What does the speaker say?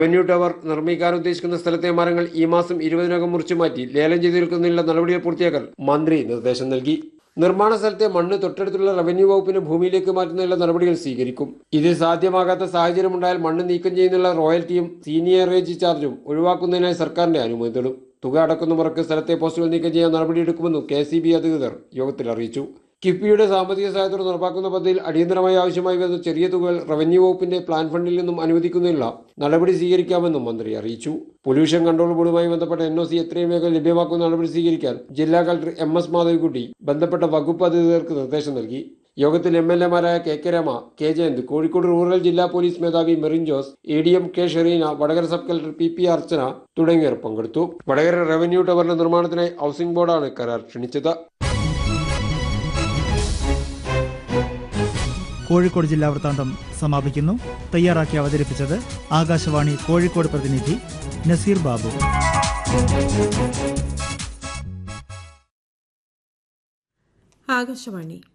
revenue tower നിർമ്മിക്കാൻ ഉദ്ദേശിക്കുന്ന സ്ഥലത്തെ മരങ്ങൾ ഈ മാസം ഇരുപതിനകം മുറിച്ചു മാറ്റി ലേലം ചെയ്ത് വിൽക്കുന്നതിനുള്ള നടപടികൾ പൂർത്തിയാക്കാൻ മന്ത്രി നിർദ്ദേശം നൽകി നിർമ്മാണ സ്ഥലത്തെ മണ്ണ് തൊട്ടടുത്തുള്ള റവന്യൂ വകുപ്പിന്റെ ഭൂമിയിലേക്ക് മാറ്റുന്നതിനുള്ള നടപടികൾ സ്വീകരിക്കും ഇത് സാധ്യമാകാത്ത സാഹചര്യമുണ്ടായാൽ മണ്ണ് നീക്കം ചെയ്യുന്നതിനുള്ള റോയൽറ്റിയും സീനിയറേജ് ചാർജും ഒഴിവാക്കുന്നതിനായി സർക്കാരിന്റെ അനുമതി തേടും തുക അടക്കുന്ന മുറക്ക് സ്ഥലത്തെ പോസ്റ്റുകൾ നീക്കം ചെയ്യാൻ നടപടിയെടുക്കുമെന്നും കെ സി ബി അധികൃതർ യോഗത്തിൽ അറിയിച്ചു കിഫ്ബിയുടെ സാമ്പത്തിക സഹായത്തോടെ നടപ്പാക്കുന്ന പദ്ധതിയിൽ അടിയന്തരമായി ആവശ്യമായി വരുന്ന ചെറിയ തുകകൾ റവന്യൂ വകുപ്പിന്റെ പ്ലാൻ ഫണ്ടിൽ നിന്നും അനുവദിക്കുന്നതിനുള്ള നടപടി സ്വീകരിക്കാമെന്നും മന്ത്രി അറിയിച്ചു പൊല്യൂഷൻ കൺട്രോൾ ബോർഡുമായി ബന്ധപ്പെട്ട എൻ ഒ സി എത്രയും വേഗം ലഭ്യമാക്കുന്ന നടപടി സ്വീകരിക്കാൻ ജില്ലാ കളക്ടർ എം എസ് മാധവിക്കുട്ടി ബന്ധപ്പെട്ട വകുപ്പ് അധികൃതർക്ക് നിർദ്ദേശം നൽകി യോഗത്തിൽ എം എൽ എമാരായ K K Rama K Jayanth Kozhikode rural ജില്ലാ പോലീസ് മേധാവി Merin Jose A D M K Shereena Vadakara sub collector P P Archana തുടങ്ങിയവർ പങ്കെടുത്തു വടകര റവന്യൂ ടവറിന്റെ നിർമ്മാണത്തിനായി ഹൗസിംഗ് ബോർഡാണ് കരാർ ക്ഷണിച്ചത് കോഴിക്കോട് ജില്ലാ വൃത്താന്തം സമാപിക്കുന്നു തയ്യാറാക്കി അവതരിപ്പിച്ചത് ആകാശവാണി കോഴിക്കോട് പ്രതിനിധി നസീർ ബാബു ആകാശവാണി